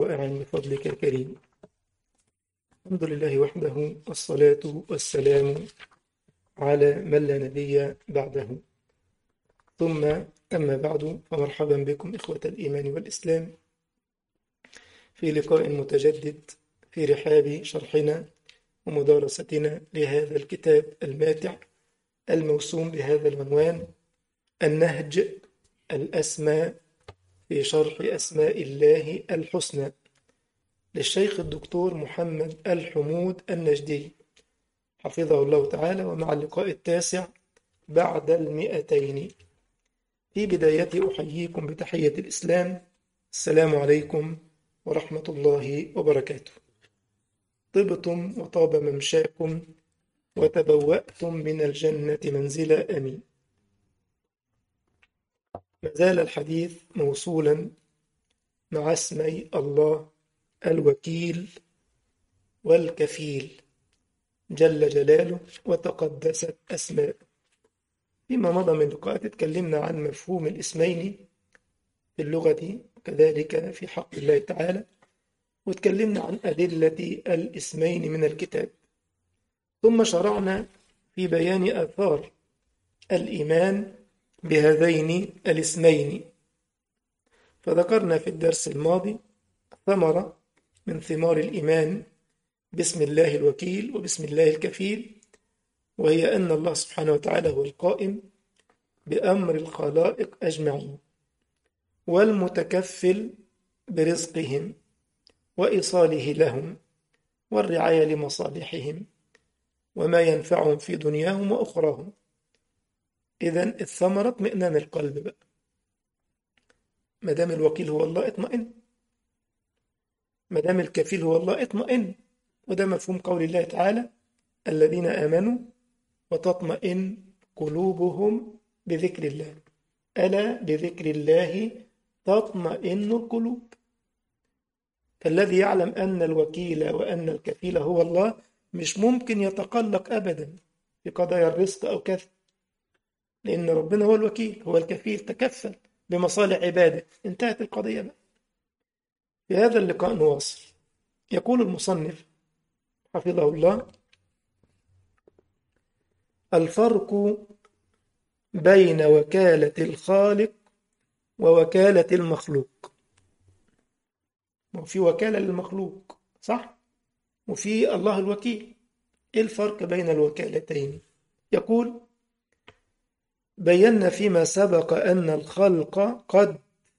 رائعا بفضلك يا كريم الحمد لله وحده والصلاة والسلام على من لا نبي بعده ثم أما بعد فمرحبا بكم إخوة الإيمان والإسلام في لقاء متجدد في رحاب شرحنا ومدارستنا لهذا الكتاب الماتع الموسوم بهذا العنوان النهج الأسمى في شرح أسماء الله الحسنى للشيخ الدكتور محمد الحمود النجدي حفظه الله تعالى ومع اللقاء التاسع بعد المئتين في بداية أحييكم بتحية الإسلام السلام عليكم ورحمة الله وبركاته طبتم وطاب ممشاكم وتبوأتم من الجنة منزلا أمين ما زال الحديث موصولا مع اسمي الله الوكيل والكفيل جل جلاله وتقدست أسماءه فيما مضى من لقاءات اتكلمنا عن مفهوم الاسمين في اللغة وكذلك في حق الله تعالى واتكلمنا عن أدلة الاسمين من الكتاب ثم شرعنا في بيان آثار الإيمان بهذين الاسمين فذكرنا في الدرس الماضي ثمرة من ثمار الإيمان بسم الله الوكيل وبسم الله الكفيل وهي أن الله سبحانه وتعالى هو القائم بأمر الخلائق أجمعين والمتكفل برزقهم وإيصاله لهم والرعاية لمصالحهم وما ينفعهم في دنياهم وأخراهم إذا الثمرة اطمئنان القلب بقى ما دام الوكيل هو الله اطمئن ما دام الكفيل هو الله اطمئن وده مفهوم قول الله تعالى الذين آمنوا وتطمئن قلوبهم بذكر الله ألا بذكر الله تطمئن القلوب فالذي يعلم أن الوكيل وأن الكفيل هو الله مش ممكن يتقلق أبدا في قضايا الرزق أو كذا لأن ربنا هو الوكيل هو الكفيل تكفل بمصالح عباده انتهت القضية بقى في هذا اللقاء نواصل يقول المصنف حفظه الله الفرق بين وكالة الخالق ووكالة المخلوق وفي وكالة للمخلوق صح وفي الله الوكيل ايه الفرق بين الوكالتين يقول بينا فيما سبق أن الخلق قد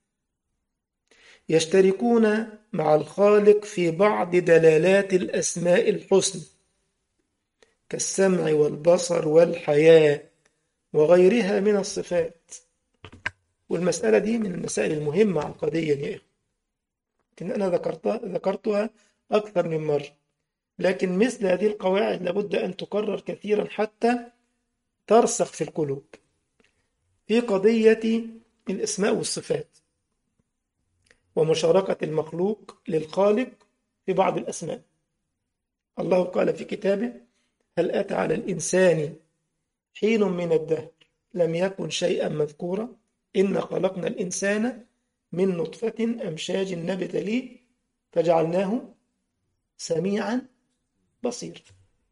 يشتركون مع الخالق في بعض دلالات الأسماء الحسنى كالسمع والبصر والحياة وغيرها من الصفات والمسألة دي من المسائل المهمة عقديا يا إخوة لكن أنا ذكرتها, ذكرتها أكثر من مرة لكن مثل هذه القواعد لابد أن تكرر كثيرا حتى ترسخ في القلوب في قضية الأسماء والصفات ومشاركة المخلوق للخالق في بعض الأسماء الله قال في كتابه هل أتى على الإنسان حين من الدهر لم يكن شيئا مذكورا إن خلقنا الإنسان من نطفة أمشاج نبتليه فجعلناه سميعا بصيرا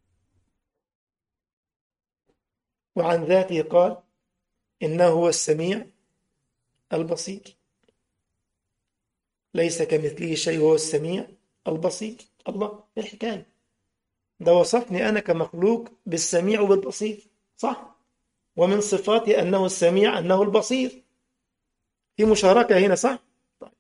وعن ذاته قال إنه هو السميع البصير ليس كمثله شيء هو السميع البصير الله إيه الحكاية ده وصفني أنا كمخلوق بالسميع وبالبصير صح ومن صفاتي أنه السميع أنه البصير في مشاركة هنا صح طيب.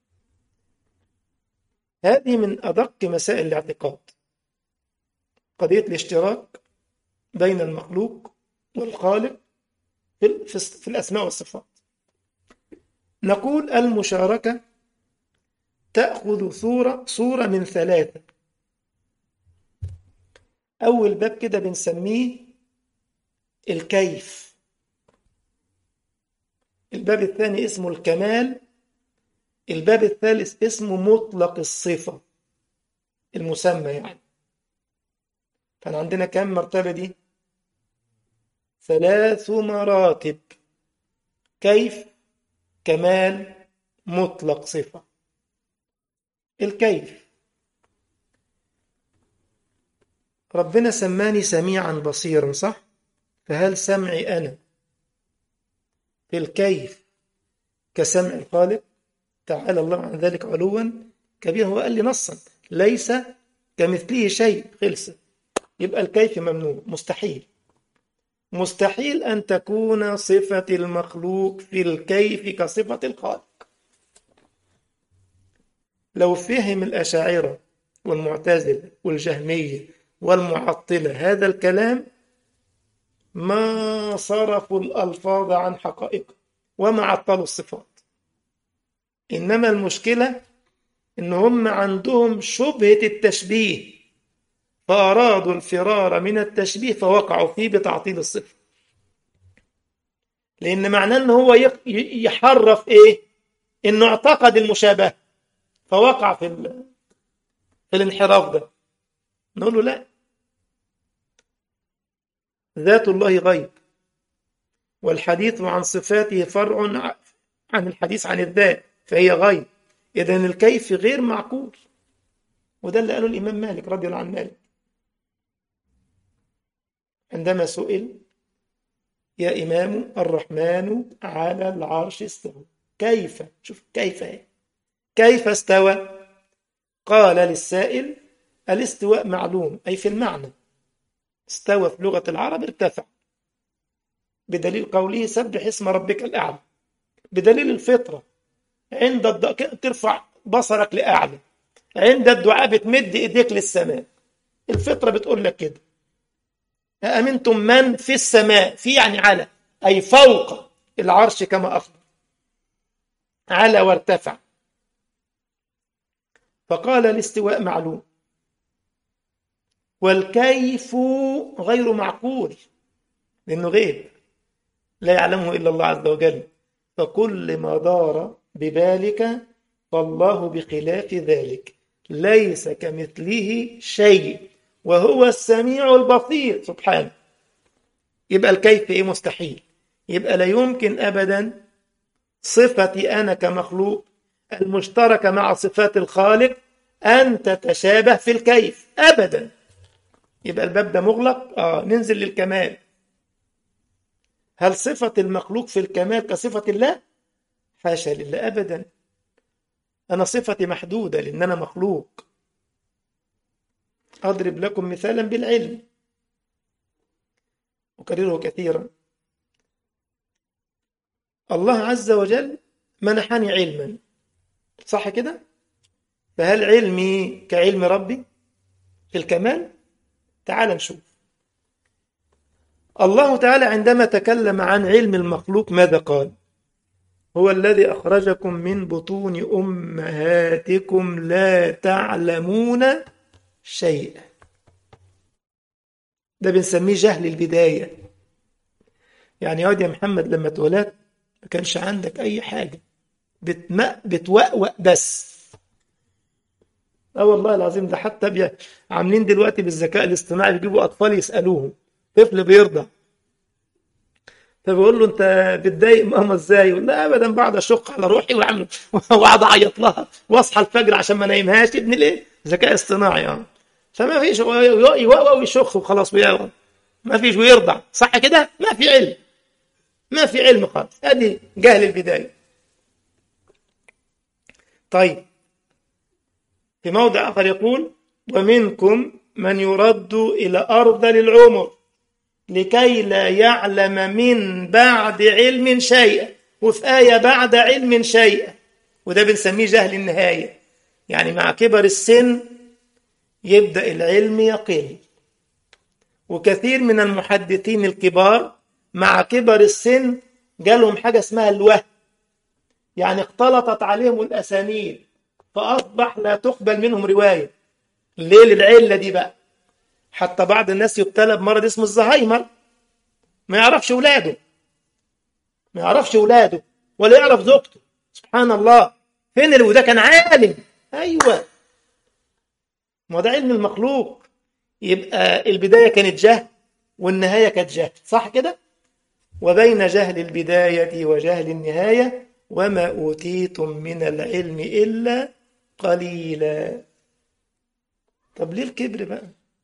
هذه من أدق مسائل الاعتقاد قضية الاشتراك بين المخلوق والخالق في, في الأسماء والصفات نقول المشاركة تأخذ صورة صورة من ثلاثة أول باب كده بنسميه الكيف الباب الثاني اسمه الكمال الباب الثالث اسمه مطلق الصفة المسمى يعني كان عندنا كم مرتبة دي ثلاث مراتب كيف كمال مطلق صفة الكيف ربنا سماني سميعا بصيرا صح فهل سمعي أنا في الكيف كسمع الخالق تعالى الله عن ذلك علوا كبيرا هو قال لي نصا ليس كمثله شيء خلص يبقى الكيف ممنوع مستحيل مستحيل أن تكون صفة المخلوق في الكيف كصفة الخالق لو فهم الأشاعرة والمعتزلة والجهمية والمعطلة هذا الكلام ما صرفوا الألفاظ عن حقائقه وما عطلوا الصفات إنما المشكلة إن هم عندهم شبهة التشبيه فأرادوا الفرار من التشبيه فوقعوا فيه بتعطيل الصفة لأن معناه إن هو يحرف إيه؟ إنه اعتقد المشابهة فوقع في في الانحراف ده نقول له لا ذات الله غيب والحديث عن صفاته فرع عن الحديث عن الذات فهي غيب إذا الكيف غير معقول وده اللي قاله الإمام مالك رضي الله عن مالك عندما سئل يا إمام الرحمن على العرش استوى كيف شوف كيف هي. كيف استوى قال للسائل الاستواء معلوم أي في المعنى استوى في لغة العرب ارتفع بدليل قوله سبح اسم ربك الأعلى بدليل الفطرة عند الدعاء ترفع بصرك لأعلى عند الدعاء بتمد إيديك للسماء الفطرة بتقول لك كده أأمنتم من في السماء في يعني على أي فوق العرش كما أخبر على وارتفع فقال الاستواء معلوم والكيف غير معقول لأنه غيب لا يعلمه إلا الله عز وجل فكل ما دار ببالك فالله بخلاف ذلك ليس كمثله شيء وهو السميع البصير سبحانه يبقى الكيف ايه مستحيل يبقى لا يمكن ابدا صفتي انا كمخلوق المشتركه مع صفات الخالق ان تتشابه في الكيف ابدا يبقى الباب ده مغلق اه ننزل للكمال هل صفه المخلوق في الكمال كصفه الله حاشا لله ابدا انا صفتي محدوده لان انا مخلوق أضرب لكم مثالا بالعلم أكرره كثيرا الله عز وجل منحني علما صح كده فهل علمي كعلم ربي في الكمال تعال نشوف الله تعالى عندما تكلم عن علم المخلوق ماذا قال هو الذي أخرجكم من بطون أمهاتكم لا تعلمون شيئا ده بنسميه جهل البداية يعني يا محمد لما اتولدت ما كانش عندك أي حاجة بتم... بتوأوأ بس اه والله العظيم ده حتى بي... عاملين دلوقتي بالذكاء الاصطناعي بيجيبوا أطفال يسألوهم طفل بيرضع فبيقول له انت بتضايق ماما ازاي؟ يقول لا ابدا بقعد اشق على روحي واعمل واقعد اعيط لها واصحى الفجر عشان ما نايمهاش ابن الايه؟ ذكاء اصطناعي اه فما فيش يوقع ويشخ وخلاص ويقعد ما فيش ويرضع صح كده؟ ما في علم ما في علم خالص ادي جهل البدايه طيب في موضع اخر يقول ومنكم من يرد الى ارض للعمر لكي لا يعلم من بعد علم شيئا وفي آية بعد علم شيئا وده بنسميه جهل النهاية يعني مع كبر السن يبدأ العلم يقل وكثير من المحدثين الكبار مع كبر السن جالهم حاجة اسمها الوهم يعني اختلطت عليهم الأسانيد فأصبح لا تقبل منهم رواية ليه للعلة دي بقى حتى بعض الناس يبتلى بمرض اسمه الزهايمر ما يعرفش ولاده ما يعرفش ولاده ولا يعرف زوجته سبحان الله فين اللي وده كان عالم ايوه ما ده علم المخلوق يبقى البدايه كانت جهل والنهايه كانت جهل صح كده وبين جهل البدايه وجهل النهايه وما اوتيتم من العلم الا قليلا طب ليه الكبر بقى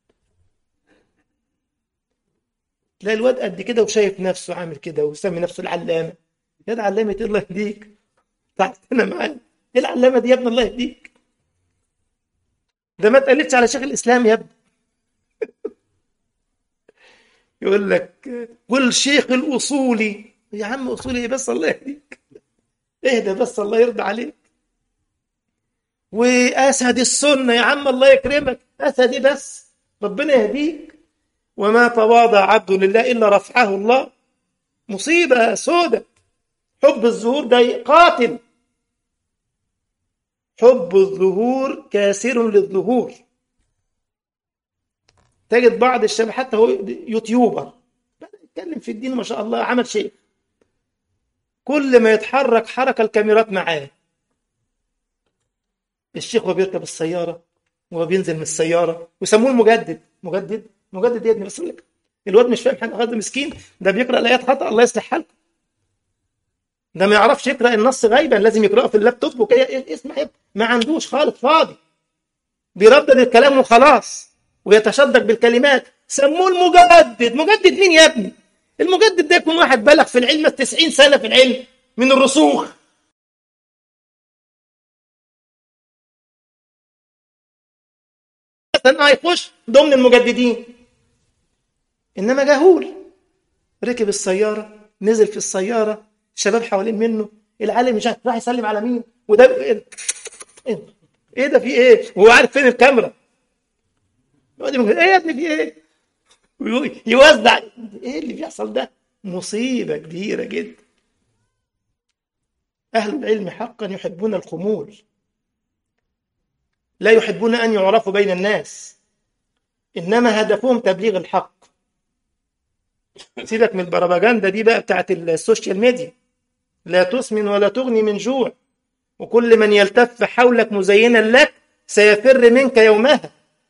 تلاقي الواد قد كده وشايف نفسه عامل كده ويسمي نفسه العلامه يا ده علامه الله يهديك تعال انا معايا ايه العلامه دي يا ابن الله يهديك ده ما تقلدش على شيخ الاسلام يا ابني يقول لك قل شيخ الاصولي يا عم اصولي ايه بس الله يهديك اهدى بس الله يرضى عليك واسد السنه يا عم الله يكرمك اسدي بس ربنا يهديك وما تواضع عبد لله الا رفعه الله مصيبه سودة حب الظهور ده قاتل حب الظهور كاسر للظهور تجد بعض الشباب حتى هو يوتيوبر يتكلم في الدين ما شاء الله عمل شيء كل ما يتحرك حركه الكاميرات معاه الشيخ وهو بيركب السياره وهو بينزل من السياره ويسموه المجدد مجدد مجدد يا ابني بس لك الواد مش فاهم حاجه هذا مسكين ده بيقرا الايات خطا الله يصلح حالكم ده ما يعرفش يقرا النص غيبا لازم يقراه في اللابتوب وكده اسمع ما عندوش خالص فاضي بيردد الكلام وخلاص ويتشدق بالكلمات سموه المجدد مجدد مين يا ابني المجدد ده يكون واحد بلغ في العلم 90 سنه في العلم من الرسوخ مثلا هيخش ضمن المجددين انما جهول ركب السياره نزل في السياره الشباب حوالين منه العالم مش راح يسلم على مين وده ايه ايه ده في ايه وهو عارف فين الكاميرا ايه يا ابني في ايه يوزع ايه اللي بيحصل ده مصيبه كبيره جدا اهل العلم حقا يحبون الخمول لا يحبون ان يعرفوا بين الناس انما هدفهم تبليغ الحق سيبك من البروباجندا دي بقى بتاعت السوشيال ميديا لا تسمن ولا تغني من جوع وكل من يلتف حولك مزينا لك سيفر منك يومها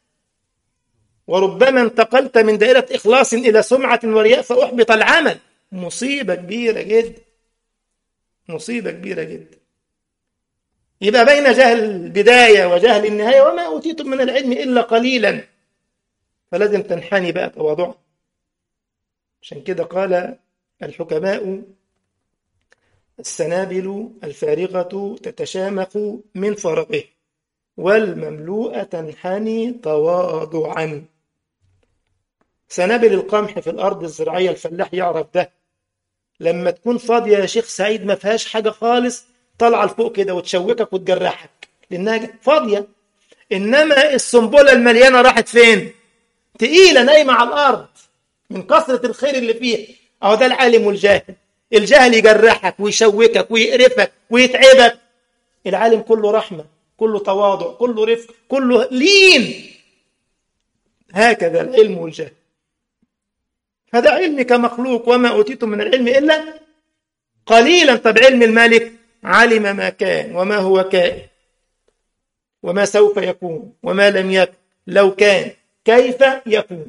وربما انتقلت من دائرة إخلاص إلى سمعة ورياء فأحبط العمل مصيبة كبيرة جدا مصيبة كبيرة جدا يبقى بين جهل البداية وجهل النهاية وما أوتيتم من العلم إلا قليلا فلازم تنحني بقى تواضعا عشان كده قال الحكماء السنابل الفارغة تتشامخ من فرقه والمملوءة تنحني تواضعا سنابل القمح في الأرض الزراعية الفلاح يعرف ده لما تكون فاضية يا شيخ سعيد ما فيهاش حاجة خالص طالعة لفوق كده وتشوكك وتجرحك لأنها فاضية إنما السنبلة المليانة راحت فين؟ تقيلة نايمة على الأرض من كثرة الخير اللي فيها أهو ده العالم والجاهل الجهل يجرحك ويشوكك ويقرفك ويتعبك العالم كله رحمة كله تواضع كله رفق كله لين هكذا العلم والجهل هذا علم كمخلوق وما أوتيتم من العلم إلا قليلا طب علم الملك علم ما كان وما هو كائن وما سوف يكون وما لم يكن لو كان كيف يكون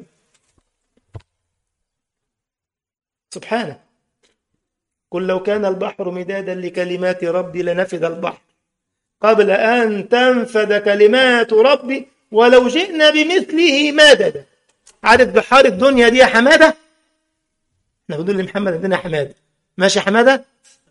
سبحانه قل لو كان البحر مدادا لكلمات ربي لنفذ البحر قبل أن تنفذ كلمات ربي ولو جئنا بمثله مددا عارف بحار الدنيا دي يا حمادة احنا بنقول لمحمد عندنا حمادة ماشي حمادة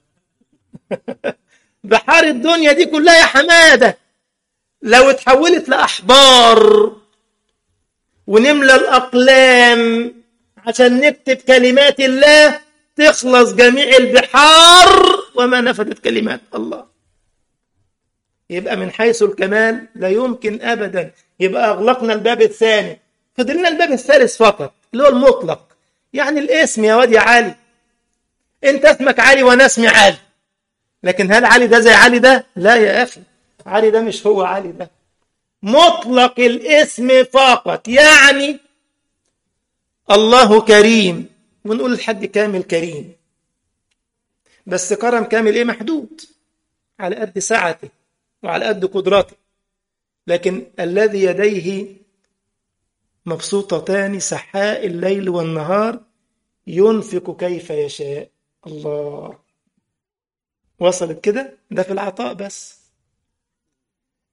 بحار الدنيا دي كلها يا حمادة لو اتحولت لأحبار ونملى الأقلام عشان نكتب كلمات الله تخلص جميع البحار وما نفذت كلمات الله يبقى من حيث الكمال لا يمكن أبدا يبقى أغلقنا الباب الثاني فضلنا الباب الثالث فقط اللي هو المطلق يعني الاسم يا واد يا علي انت اسمك علي وانا اسمي علي لكن هل علي ده زي علي ده لا يا أخي علي ده مش هو علي ده مطلق الاسم فقط يعني الله كريم ونقول لحد كامل كريم بس كرم كامل ايه محدود على قد سعته وعلى قد قدرته لكن الذي يديه مبسوطتان سحاء الليل والنهار ينفق كيف يشاء الله وصلت كده ده في العطاء بس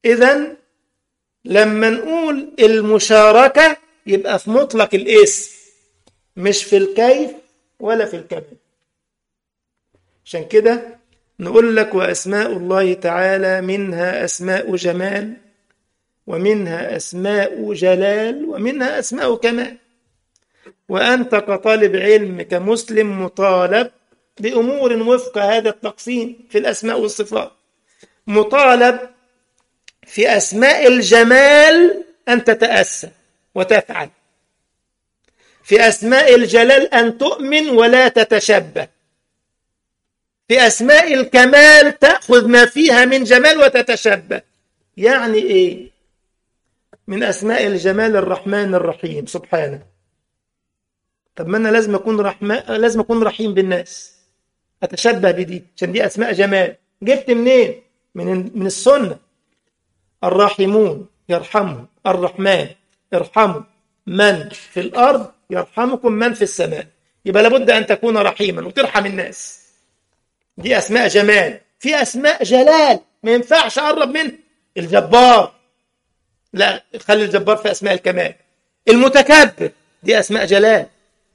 إذا لما نقول المشاركة يبقى في مطلق الاسم مش في الكيف ولا في الكمال عشان كده نقول لك وأسماء الله تعالى منها أسماء جمال ومنها أسماء جلال ومنها أسماء كمال وأنت كطالب علم كمسلم مطالب بأمور وفق هذا التقسيم في الأسماء والصفات مطالب في أسماء الجمال أن تتأسى وتفعل في أسماء الجلال أن تؤمن ولا تتشبه في أسماء الكمال تأخذ ما فيها من جمال وتتشبه يعني إيه من أسماء الجمال الرحمن الرحيم سبحانه طب ما أنا لازم أكون رحمن لازم أكون رحيم بالناس أتشبه بدي عشان دي أسماء جمال جبت منين من من السنة الراحمون يرحمهم الرحمن ارحموا من في الأرض يرحمكم من في السماء يبقى لابد أن تكون رحيما وترحم الناس دي أسماء جمال في أسماء جلال ما ينفعش أقرب منها الجبار لا خلي الجبار في أسماء الكمال المتكبر دي أسماء جلال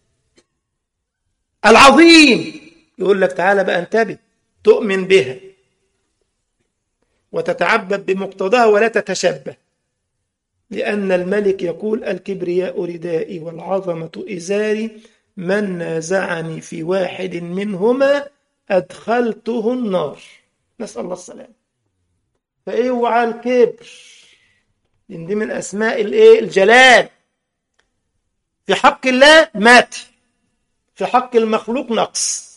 العظيم يقول لك تعالى بقى انتبه تؤمن بها وتتعبد بمقتضاها ولا تتشبه لأن الملك يقول الكبرياء ردائي والعظمة إزاري من نازعني في واحد منهما أدخلته النار نسأل الله السلام فاوعى الكبر لأن دي من أسماء الإيه الجلال في حق الله مات في حق المخلوق نقص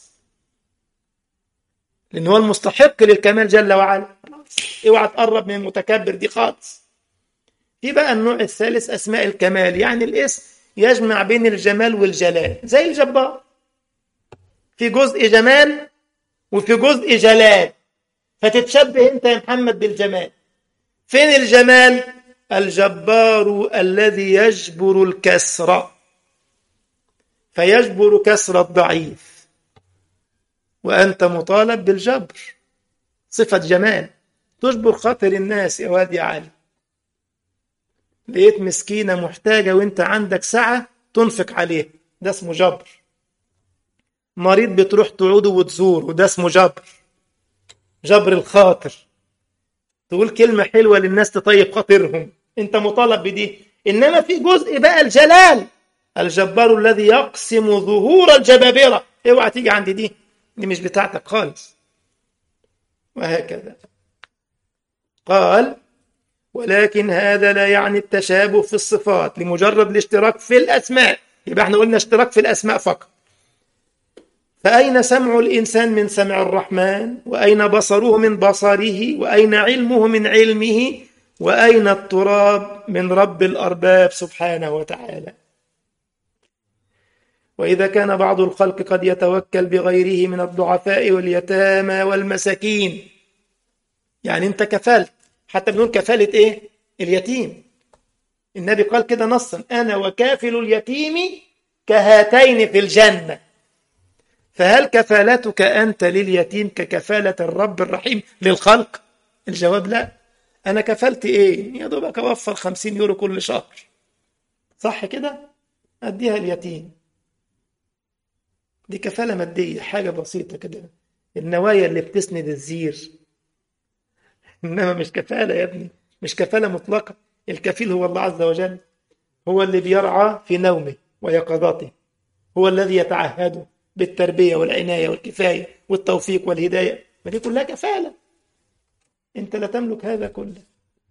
لأن هو المستحق للكمال جل وعلا اوعى تقرب من المتكبر دي خالص في بقى النوع الثالث أسماء الكمال يعني الاسم يجمع بين الجمال والجلال زي الجبار في جزء جمال وفي جزء جلال فتتشبه انت يا محمد بالجمال فين الجمال الجبار الذي يجبر الكسر فيجبر كسر الضعيف وأنت مطالب بالجبر صفة جمال تجبر خاطر الناس يا واد يا علي لقيت مسكينة محتاجة وانت عندك سعة تنفق عليه ده اسمه جبر مريض بتروح تعوده وتزوره وده اسمه جبر جبر الخاطر تقول كلمة حلوة للناس تطيب خاطرهم انت مطالب بدي انما في جزء بقى الجلال الجبار الذي يقسم ظهور الجبابرة اوعى تيجي عند دي دي مش بتاعتك خالص وهكذا قال ولكن هذا لا يعني التشابه في الصفات لمجرد الاشتراك في الأسماء يبقى احنا قلنا اشتراك في الأسماء فقط فأين سمع الإنسان من سمع الرحمن وأين بصره من بصره وأين علمه من علمه وأين التراب من رب الأرباب سبحانه وتعالى وإذا كان بعض الخلق قد يتوكل بغيره من الضعفاء واليتامى والمساكين يعني أنت كفلت حتى بنقول كفالة إيه؟ اليتيم النبي قال كده نصا أنا وكافل اليتيم كهاتين في الجنة فهل كفالتك أنت لليتيم ككفالة الرب الرحيم للخلق؟ الجواب لا أنا كفلت إيه؟ يا دوبك أوفر خمسين يورو كل شهر صح كده؟ أديها اليتيم دي كفالة مادية حاجة بسيطة كده النوايا اللي بتسند الزير إنما مش كفالة يا ابني مش كفالة مطلقة الكفيل هو الله عز وجل هو اللي بيرعى في نومه ويقظته هو الذي يتعهد بالتربية والعناية والكفاية والتوفيق والهداية ما دي كلها كفالة أنت لا تملك هذا كله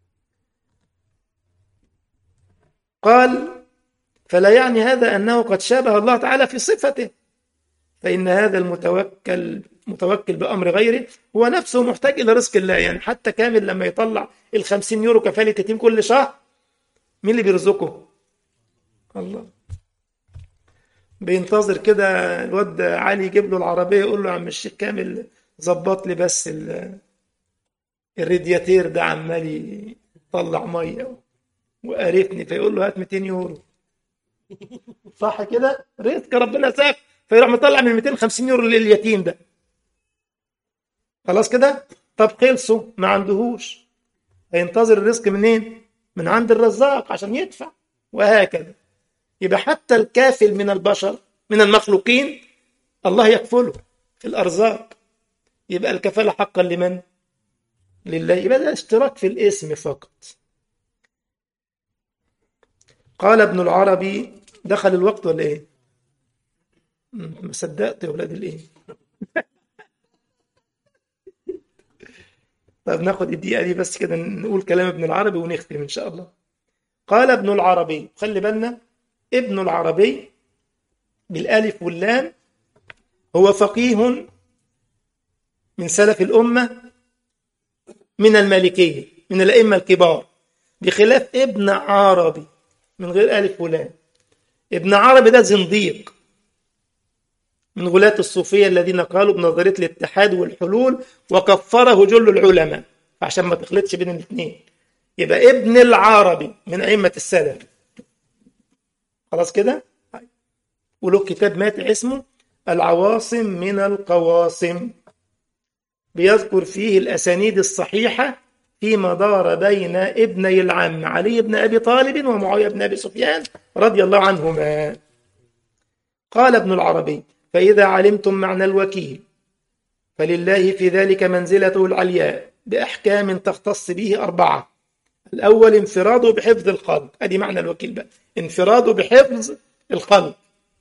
قال فلا يعني هذا أنه قد شابه الله تعالى في صفته فإن هذا المتوكل متوكل بأمر غيره هو نفسه محتاج إلى رزق الله يعني حتى كامل لما يطلع الخمسين يورو كفالة يتيم كل شهر مين اللي بيرزقه الله بينتظر كده الواد علي يجيب له العربية يقول له يا عم الشيخ كامل ظبط لي بس الرادياتير ده عمال يطلع مية وقرفني فيقول له هات 200 يورو صح كده رزق ربنا ساك فيروح مطلع من 250 يورو لليتيم ده خلاص كده طب خلصوا ما عندهوش هينتظر الرزق منين من عند الرزاق عشان يدفع وهكذا يبقى حتى الكافل من البشر من المخلوقين الله يكفله في الأرزاق يبقى الكفالة حقا لمن لله يبقى ده اشتراك في الاسم فقط قال ابن العربي دخل الوقت ولا ايه ما صدقت يا ولاد الايه طب ناخد الدقيقة دي بس كده نقول كلام ابن العربي ونختم إن شاء الله قال ابن العربي خلي بالنا ابن العربي بالالف واللام هو فقيه من سلف الأمة من المالكية من الأئمة الكبار بخلاف ابن عربي من غير ألف ولام ابن عربي ده زنديق من غلاة الصوفية الذين قالوا بنظرية الاتحاد والحلول وكفره جل العلماء عشان ما تخلطش بين الاثنين يبقى ابن العربي من أئمة السلف خلاص كده وله كتاب ماتع اسمه العواصم من القواصم بيذكر فيه الأسانيد الصحيحة فيما دار بين ابني العم علي بن أبي طالب ومعاوية بن أبي سفيان رضي الله عنهما قال ابن العربي فإذا علمتم معنى الوكيل فلله في ذلك منزلته العلياء بأحكام تختص به أربعة الأول انفراده بحفظ الخلق أدي معنى الوكيل بقى انفراده بحفظ الخلق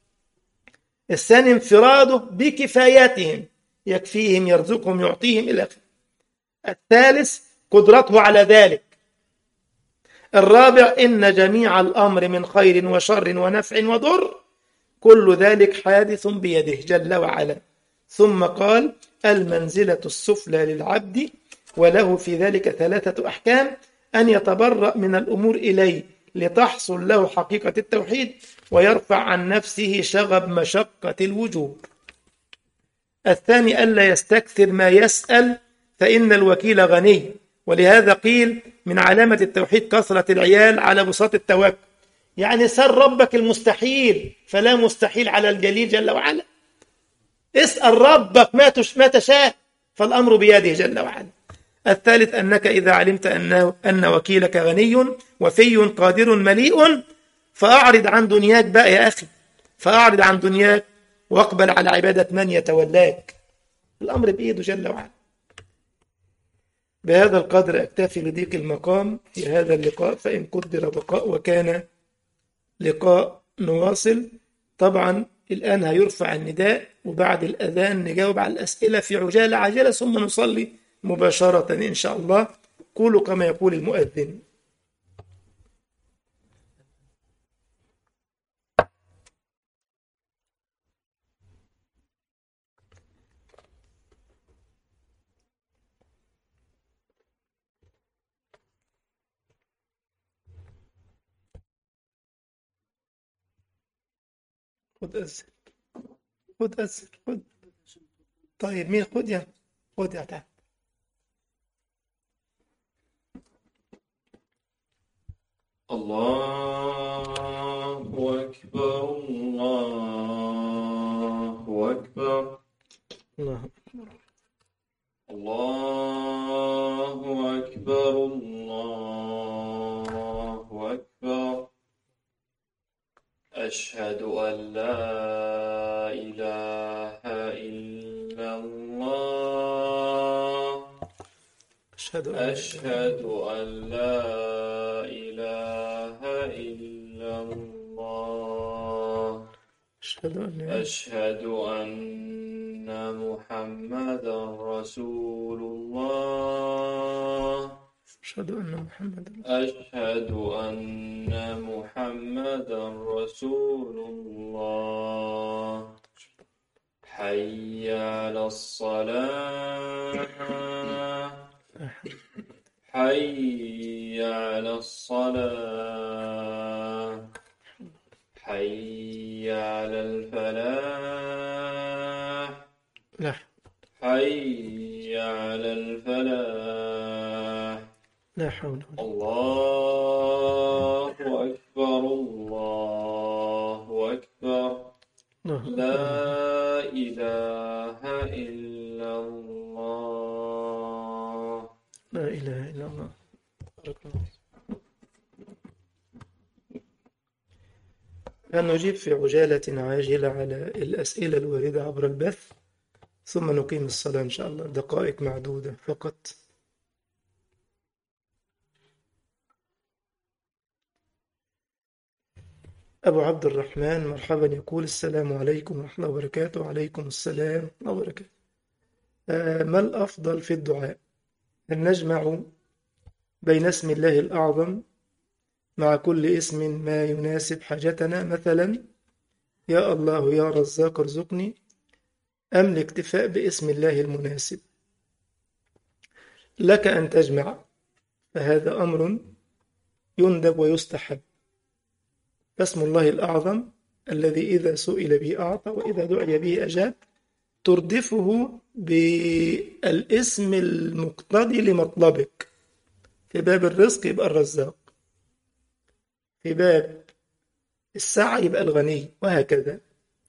الثاني انفراده بكفاياتهم يكفيهم يرزقهم يعطيهم إلى آخره الثالث قدرته على ذلك الرابع إن جميع الأمر من خير وشر ونفع وضر كل ذلك حادث بيده جل وعلا ثم قال المنزلة السفلى للعبد وله في ذلك ثلاثة أحكام أن يتبرأ من الأمور إليه لتحصل له حقيقة التوحيد ويرفع عن نفسه شغب مشقة الوجوب الثاني ألا يستكثر ما يسأل فإن الوكيل غني ولهذا قيل من علامة التوحيد كثرة العيال على بساط التوكل يعني سر ربك المستحيل فلا مستحيل على الجليل جل وعلا اسأل ربك ما ما تشاء فالأمر بيده جل وعلا الثالث أنك إذا علمت أنه أن وكيلك غني وفي قادر مليء فأعرض عن دنياك بقى يا أخي فأعرض عن دنياك واقبل على عبادة من يتولاك الأمر بإيده جل وعلا بهذا القدر أكتفي لضيق المقام في هذا اللقاء فإن قدر بقاء وكان لقاء نواصل طبعا الآن هيرفع النداء وبعد الأذان نجاوب على الأسئلة في عجالة عاجلة ثم نصلي مباشرة إن شاء الله قولوا كما يقول المؤذن خد أزل خد أزل خد طيب مين خد يا خد يا تعال الله أكبر الله أكبر الله الله أكبر الله أكبر أشهد أن لا إله إلا الله أشهد أن أشهد أن لا إله إلا الله أشهد أن أشهد أن محمدا رسول الله أشهد أن محمد أشهد أن محمدا رسول الله حي على الصلاة حي على الصلاة حي على الفلاح لا حي على الفلاح لا حول ولا الله أكبر الله أكبر الله لا إله إلا الله لا إله إلا الله نجيب في عجالة عاجلة على الأسئلة الواردة عبر البث ثم نقيم الصلاة إن شاء الله دقائق معدودة فقط أبو عبد الرحمن مرحبا يقول السلام عليكم ورحمة الله وبركاته وعليكم السلام ورحمة الله وبركاته آه، ما الأفضل في الدعاء أن نجمع بين اسم الله الأعظم مع كل اسم ما يناسب حاجتنا مثلا يا الله يا رزاق ارزقني أم الاكتفاء باسم الله المناسب لك أن تجمع فهذا أمر يندب ويستحب فاسم الله الأعظم الذي إذا سئل به أعطى وإذا دعي به أجاب تردفه بالاسم المقتضي لمطلبك في باب الرزق يبقى الرزاق في باب السعة يبقى الغني وهكذا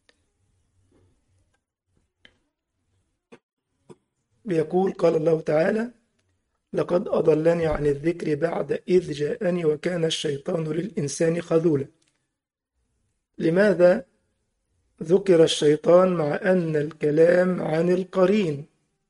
بيقول قال الله تعالى لقد أضلني عن الذكر بعد إذ جاءني وكان الشيطان للإنسان خذولا لماذا ذكر الشيطان مع أن الكلام عن القرين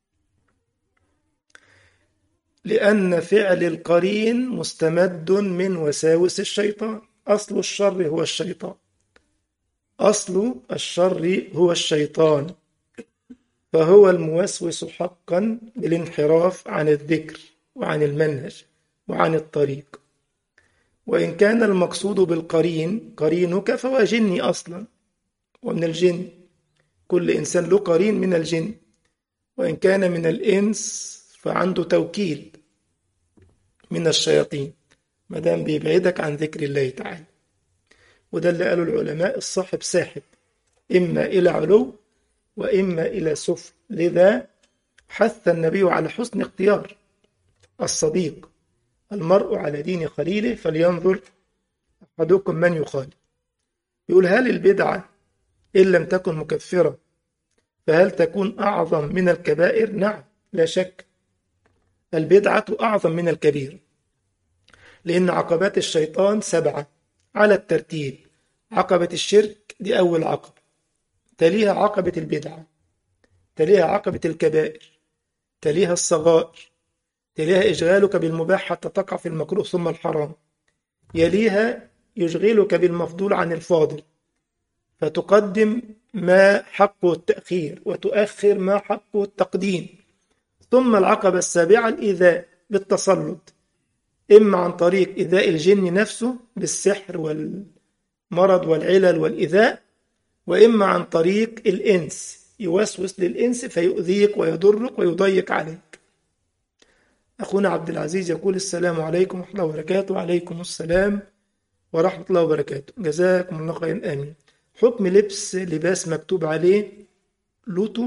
لأن فعل القرين مستمد من وساوس الشيطان أصل الشر هو الشيطان أصل الشر هو الشيطان فهو الموسوس حقا بالانحراف عن الذكر وعن المنهج وعن الطريق وإن كان المقصود بالقرين قرينك فهو جني أصلا ومن الجن كل إنسان له قرين من الجن وإن كان من الإنس فعنده توكيل من الشياطين ما دام بيبعدك عن ذكر الله تعالى وده اللي قاله العلماء الصاحب ساحب إما إلى علو وإما إلى سفل لذا حث النبي على حسن اختيار الصديق المرء على دين خليله فلينظر أحدكم من يخالف يقول هل البدعة إن لم تكن مكفرة فهل تكون أعظم من الكبائر؟ نعم لا شك البدعة أعظم من الكبير لأن عقبات الشيطان سبعة على الترتيب عقبة الشرك دي أول عقبة تليها عقبة البدعة تليها عقبة الكبائر تليها الصغائر تليها إشغالك بالمباح حتى تقع في المكروه ثم الحرام يليها يشغلك بالمفضول عن الفاضل فتقدم ما حقه التأخير وتؤخر ما حقه التقديم ثم العقبة السابعة الإيذاء بالتسلط إما عن طريق إيذاء الجن نفسه بالسحر والمرض والعلل والإيذاء وإما عن طريق الإنس يوسوس للإنس فيؤذيك ويضرك ويضيق عليك أخونا عبد العزيز يقول السلام عليكم ورحمة الله وبركاته وعليكم السلام ورحمة الله وبركاته جزاكم الله خيرا آمين حكم لبس لباس مكتوب عليه لوتو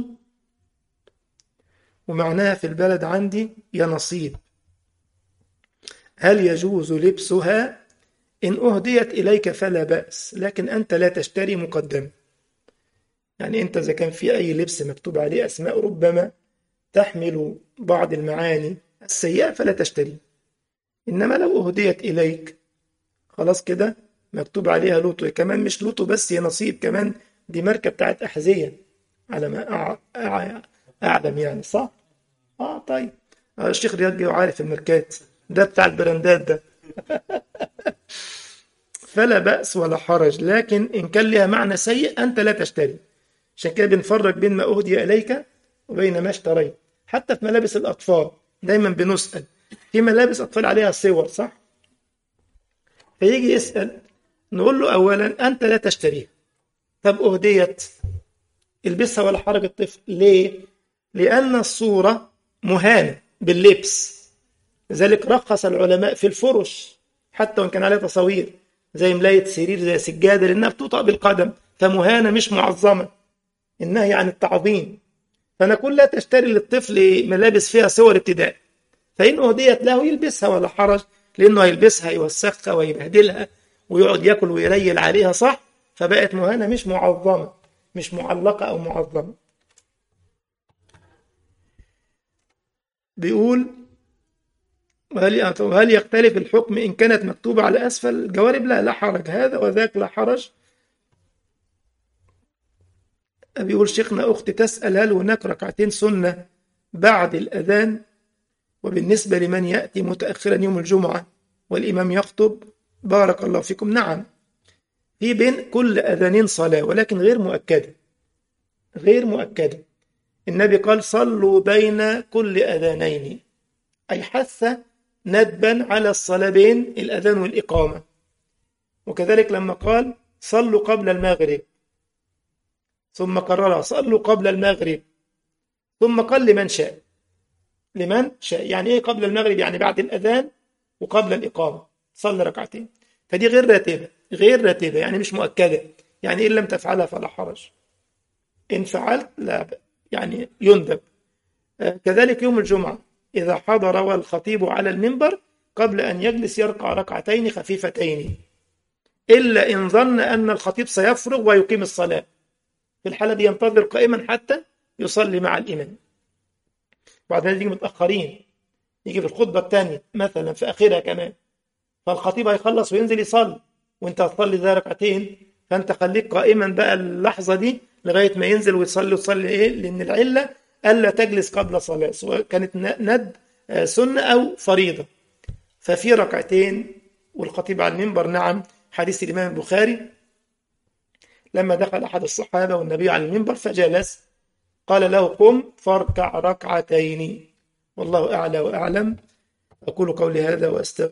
ومعناها في البلد عندي يا نصيب هل يجوز لبسها إن أهديت إليك فلا بأس لكن أنت لا تشتري مقدما يعني أنت إذا كان في أي لبس مكتوب عليه أسماء ربما تحمل بعض المعاني السيئة فلا تشتري إنما لو أهديت إليك خلاص كده مكتوب عليها لوتو كمان مش لوتو بس هي نصيب كمان دي ماركة بتاعت أحذية على ما أع... أع... أعلم يعني صح؟ آه طيب آه الشيخ رياض جه وعارف الماركات ده بتاع البراندات ده فلا بأس ولا حرج لكن إن كان لها معنى سيء أنت لا تشتري عشان كده بنفرق بين ما أهدي إليك وبين ما اشتريت حتى في ملابس الأطفال دايما بنسأل في ملابس أطفال عليها صور صح؟ فيجي يسأل نقول له أولا أنت لا تشتريها طب أهديت البسها ولا حرج الطفل ليه؟ لأن الصورة مهانة باللبس لذلك رخص العلماء في الفرش حتى وإن كان عليها تصاوير زي ملاية سرير زي سجادة لأنها بتوطأ بالقدم فمهانة مش معظمة النهي عن التعظيم فنقول لا تشتري للطفل ملابس فيها صور ابتداء فإن أهديت له يلبسها ولا حرج لأنه هيلبسها يوسخها ويبهدلها ويقعد ياكل ويريل عليها صح فبقت مهانة مش معظمة مش معلقة أو معظمة بيقول وهل وهل يختلف الحكم إن كانت مكتوبة على أسفل الجوارب لا لا حرج هذا وذاك لا حرج بيقول شيخنا أختي تسأل هل هناك ركعتين سنة بعد الأذان وبالنسبة لمن يأتي متأخرا يوم الجمعة والإمام يخطب بارك الله فيكم نعم في بين كل أذانين صلاة ولكن غير مؤكدة غير مؤكدة النبي قال صلوا بين كل أذانين أي حث ندبا على الصلاة بين الأذان والإقامة وكذلك لما قال صلوا قبل المغرب ثم قررها صلوا قبل المغرب ثم قال لمن شاء لمن شاء يعني ايه قبل المغرب يعني بعد الأذان وقبل الإقامة صلي ركعتين فدي غير راتبة غير راتبة يعني مش مؤكدة يعني إن لم تفعلها فلا حرج إن فعلت لا يعني يندب كذلك يوم الجمعة إذا حضر والخطيب على المنبر قبل أن يجلس يركع ركعتين خفيفتين إلا إن ظن أن الخطيب سيفرغ ويقيم الصلاة في الحالة دي ينتظر قائما حتى يصلي مع الإمام بعد ذلك يجي متأخرين يجي في الخطبة الثانية مثلا في آخرها كمان فالخطيب هيخلص وينزل يصلي وانت هتصلي ذا ركعتين فانت خليك قائما بقى اللحظة دي لغاية ما ينزل ويصلي وتصلي ايه لأن العلة ألا تجلس قبل صلاة سواء كانت ند سنة أو فريضة ففي ركعتين والخطيب على المنبر نعم حديث الإمام البخاري لما دخل أحد الصحابة والنبي على المنبر فجلس قال له قم فاركع ركعتين والله أعلى وأعلم أقول قولي هذا وأستغفر